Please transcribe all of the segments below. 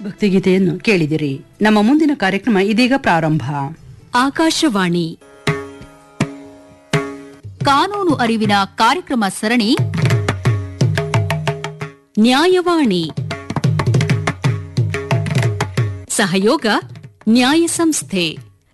ಭಕ್ತಿಗೀತೆಯನ್ನು ಕೇಳಿದಿರಿ ನಮ್ಮ ಮುಂದಿನ ಕಾರ್ಯಕ್ರಮ ಇದೀಗ ಪ್ರಾರಂಭ ಆಕಾಶವಾಣಿ ಕಾನೂನು ಅರಿವಿನ ಕಾರ್ಯಕ್ರಮ ಸರಣಿ ನ್ಯಾಯವಾಣಿ ಸಹಯೋಗ ನ್ಯಾಯ ಸಂಸ್ಥೆ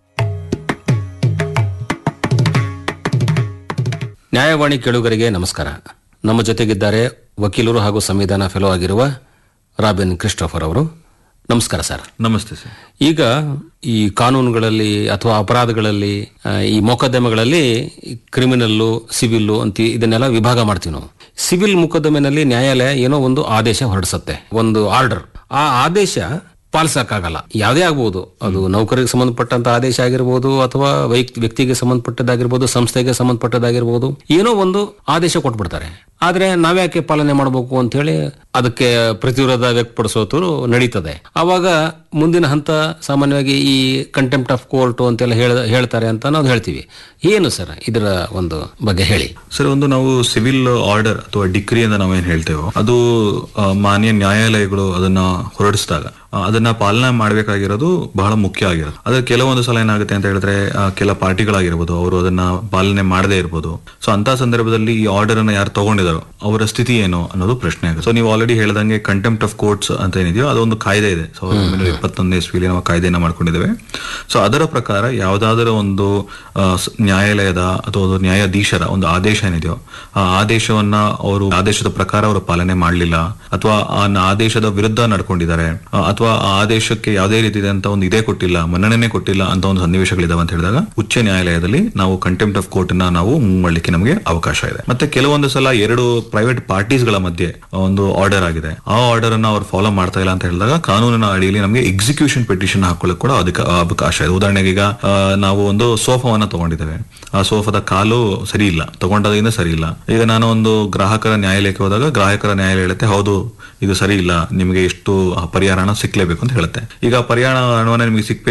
ನ್ಯಾಯವಾಣಿ ಕೇಳುಗರಿಗೆ ನಮಸ್ಕಾರ ನಮ್ಮ ಜೊತೆಗಿದ್ದಾರೆ ವಕೀಲರು ಹಾಗೂ ಸಂವಿಧಾನ ಫೆಲೋ ಆಗಿರುವ ರಾಬಿನ್ ಕ್ರಿಸ್ಟೋಫರ್ ಅವರು ನಮಸ್ಕಾರ ಸರ್ ನಮಸ್ತೆ ಸರ್ ಈಗ ಈ ಕಾನೂನುಗಳಲ್ಲಿ ಅಥವಾ ಅಪರಾಧಗಳಲ್ಲಿ ಆ, ಈ ಮೊಕದ್ದಮೆಗಳಲ್ಲಿ ಕ್ರಿಮಿನಲ್ಲು ಸಿವಿಲ್ಲು ಅಂತ ಇದನ್ನೆಲ್ಲ ವಿಭಾಗ ಮಾಡ್ತೀವಿ ನಾವು ಸಿವಿಲ್ ಮೊಕದ್ದಮೆನಲ್ಲಿ ನ್ಯಾಯಾಲಯ ಏನೋ ಒಂದು ಆದೇಶ ಹೊರಡಿಸುತ್ತೆ ಒಂದು ಆರ್ಡರ್ ಆ ಆದೇಶ ಪಾಲಿಸಕ್ಕಾಗಲ್ಲ ಯಾವುದೇ ಆಗ್ಬೋದು ಅದು ನೌಕರಿಗೆ ಸಂಬಂಧಪಟ್ಟಂತ ಆದೇಶ ಆಗಿರ್ಬೋದು ಅಥವಾ ವೈಯಕ್ತಿ ವ್ಯಕ್ತಿಗೆ ಸಂಬಂಧಪಟ್ಟದ್ದಾಗಿರ್ಬೋದು ಸಂಸ್ಥೆಗೆ ಸಂಬಂಧಪಟ್ಟದ್ದಾಗಿರ್ಬೋದು ಏನೋ ಒಂದು ಆದೇಶ ಕೊಟ್ಬಿಡ್ತಾರೆ ಆದ್ರೆ ನಾವ್ಯಾಕೆ ಪಾಲನೆ ಮಾಡಬೇಕು ಅಂತ ಹೇಳಿ ಅದಕ್ಕೆ ಪ್ರತಿವಿರೋಧ ವ್ಯಕ್ತಪಡಿಸೋದು ನಡೀತದೆ ಅವಾಗ ಮುಂದಿನ ಹಂತ ಸಾಮಾನ್ಯವಾಗಿ ಈ ಕಂಟೆಂಪ್ಟ್ ಆಫ್ ಕೋರ್ಟ್ ಅಂತೆಲ್ಲ ಹೇಳ ಹೇಳ್ತಾರೆ ಅಂತ ನಾವು ಹೇಳ್ತೀವಿ ಏನು ಸರ್ ಇದರ ಒಂದು ಬಗ್ಗೆ ಹೇಳಿ ಸರ್ ಒಂದು ನಾವು ಸಿವಿಲ್ ಆರ್ಡರ್ ಅಥವಾ ಡಿಕ್ರಿ ಅಂತ ನಾವೇನ್ ಹೇಳ್ತೇವೋ ಅದು ಆ, ಮಾನ್ಯ ನ್ಯಾಯಾಲಯಗಳು ಅದನ್ನ ಹೊರಡಿಸಿದಾಗ ಆ, ಅದನ್ನ ಪಾಲನೆ ಮಾಡಬೇಕಾಗಿರೋದು ಬಹಳ ಮುಖ್ಯ ಆಗಿರೋದು ಅದ್ರ ಕೆಲವೊಂದು ಸಲ ಏನಾಗುತ್ತೆ ಅಂತ ಹೇಳಿದ್ರೆ ಆ, ಕೆಲ ಪಾರ್ಟಿಗಳಾಗಿರ್ಬೋದು ಅವರು ಅದನ್ನ ಪಾಲನೆ ಮಾಡದೇ ಇರ್ಬೋದು ಸೊ ಅಂತ ಸಂದರ್ಭದಲ್ಲಿ ಈ ಆರ್ಡರ್ ಅನ್ನ ಯಾರು ತಗೊಂಡಿದಾರೋ ಅವರ ಸ್ಥಿತಿ ಏನು ಅನ್ನೋದು ಪ್ರಶ್ನೆ ಆಗುತ್ತೆ ಸೊ ನೀವು ಆಲ್ರೆಡಿ ಹೇಳ್ದಂಗೆ ಕಂಟೆಂಪ್ಟ್ ಆಫ್ ಕೋರ್ಟ್ಸ್ ಅಂತ ಏನಿದೆಯೋ ಅದೊಂದು ಕಾಯ್ದೆ ಇದೆ ಸಾವಿರದ ಒಂಬೈನೂರ ಇಪ್ಪತ್ತೊಂದನೇ ಇಸ್ವಿಲಿ ನಾವು ಕಾಯ್ದೆನ ಮಾಡ್ಕೊಂಡಿದ್ದೇವೆ ಸೊ ಅದರ ಪ್ರಕಾರ ಯಾವುದಾದರೂ ಒಂದು ಆ, ಸ- ನ್ಯಾಯಾಲಯದ ಅಥವಾ ಒಂದು ನ್ಯಾಯಾಧೀಶರ ಒಂದು ಆದೇಶ ಏನಿದೆಯೋ ಆ ಆದೇಶವನ್ನ ಅವರು ಆದೇಶದ ಪ್ರಕಾರ ಅವರು ಪಾಲನೆ ಮಾಡಲಿಲ್ಲ ಅಥವಾ ಆ ನ- ಆದೇಶದ ವಿರುದ್ಧ ನಡ್ಕೊಂಡಿದ್ದಾರೆ ಆ, ಅಥವಾ ಆ ಆದೇಶಕ್ಕೆ ಯಾವುದೇ ರೀತಿಯಾದಂತ ಒಂದು ಇದೇ ಕೊಟ್ಟಿಲ್ಲ ಮನ್ನಣೆನೇ ಕೊಟ್ಟಿಲ್ಲ ಅಂತ ಒಂದು ಸನ್ನಿವೇಶಗಳಿದಾವೆ ಅಂತ ಹೇಳಿದಾಗ ಉಚ್ಚ ನ್ಯಾಯಾಲಯದಲ್ಲಿ ನಾವು ಕಂಟೆಂಪ್ಟ್ ಆಫ್ ಕೋರ್ಟ್ ನ ನಾವು ಮೂವ್ ಮಾಡ್ಲಿಕ್ಕೆ ನಮಗೆ ಅವಕಾಶ ಇದೆ ಮತ್ತೆ ಕೆಲವೊಂದು ಸಲ ಎರಡು ಪ್ರೈವೇಟ್ ಪಾರ್ಟೀಸ್ ಗಳ ಮಧ್ಯೆ ಒಂದು ಆರ್ಡರ್ ಆಗಿದೆ ಆ ಆರ್ಡರ್ ಅನ್ನ ಅವ್ರು ಫಾಲೋ ಮಾಡ್ತಾ ಇಲ್ಲ ಅಂತ ಹೇಳಿದಾಗ ಕಾನೂನಿನ ಅಡಿಯಲ್ಲಿ ನಮಗೆ ಎಕ್ಸಿಕ್ಯೂಷನ್ ಪಿಟಿಷನ್ ಹಾಕೊಳ್ಳಕ್ ಕೂಡ ಅದಕ್ಕೆ ಅವಕಾಶ ಇದೆ ಉದಾಹರಣೆಗೆ ಈಗ ಆ, ನಾವು ಒಂದು ಸೋಫಾವನ್ನ ತಗೊಂಡಿದ್ದೇವೆ ಆ ಸೋಫಾದ ಕಾಲು ಸರಿ ಇಲ್ಲ ತಗೊಂಡದಿಂದ ಸರಿ ಇಲ್ಲ ಈಗ ನಾನು ಒಂದು ಗ್ರಾಹಕರ ನ್ಯಾಯಾಲಯಕ್ಕೆ ಹೋದಾಗ ಗ್ರಾಹಕರ ನ್ಯಾಯಾಲಯ ಹೇಳುತ್ತೆ ಹೌದು ಇದು ಸರಿ ಇಲ್ಲ ನಿಮಗೆ ಇಷ್ಟು ಆ ಪರಿಹಾರ ಹಣ ಸಿಕ್ಲೇಬೇಕು ಅಂತ ಹೇಳುತ್ತೆ ಈಗ ಆ ಪರಿಹಾರ ಹಣವನ್ನ ನಿಮಗೆ ಸಿಕ್ಬೇಕು